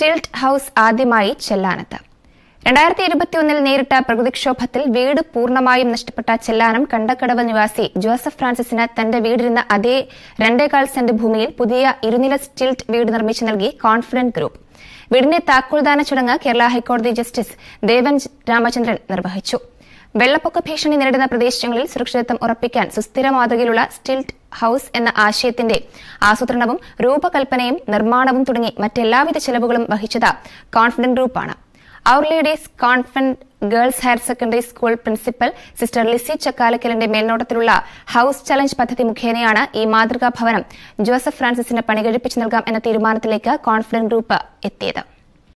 stilt house ആദ്യമായി ചെല്ലാനത്ത് രണ്ടായിരത്തി ഇരുപത്തിയൊന്നിൽ നേരിട്ട പ്രകൃതിക്ഷോഭത്തിൽ വീട് പൂർണ്ണമായും നഷ്ടപ്പെട്ട ചെല്ലാനം കണ്ടക്കടവ് നിവാസി ജോസഫ് ഫ്രാൻസിസിന് തന്റെ വീടിരുന്ന അതേ രണ്ടേകാൽ സെന്റ് ഭൂമിയിൽ പുതിയ ഇരുനില സ്റ്റിൽറ്റ് വീട് നിർമ്മിച്ചു നൽകി കോൺഫിഡന്റ് ഗ്രൂപ്പ് വീടിന്റെ താക്കോൽദാന ചടങ്ങ് കേരള ഹൈക്കോടതി ജസ്റ്റിസ് ദേവൻ രാമചന്ദ്രൻ നിർവഹിച്ചു വെള്ളപ്പൊക്ക ഭീഷണി നേരിടുന്ന പ്രദേശങ്ങളിൽ സുരക്ഷിതത്വം ഉറപ്പിക്കാൻ സുസ്ഥിര മാതൃകയിലുള്ള സ്റ്റിൽറ്റ് ഹൌസ് എന്ന ആശയത്തിന്റെ ആസൂത്രണവും രൂപകൽപ്പനയും നിർമ്മാണവും തുടങ്ങി മറ്റെല്ലാവിധ ചെലവുകളും വഹിച്ചത് കോൺഫിഡന്റ് ഗ്രൂപ്പാണ് അവർ ladies confident girls higher secondary school principal sister Lissy ചക്കാലക്കലിന്റെ മേൽനോട്ടത്തിലുള്ള ഹൌസ് ചലഞ്ച് പദ്ധതി മുഖേനയാണ് ഈ മാതൃകാ ഭവനം ജോസഫ് ഫ്രാൻസിസിന് പണികഴിപ്പിച്ചു നൽകാം എന്ന തീരുമാനത്തിലേക്ക് കോൺഫിഡന്റ് ഗ്രൂപ്പ് എത്തിയത്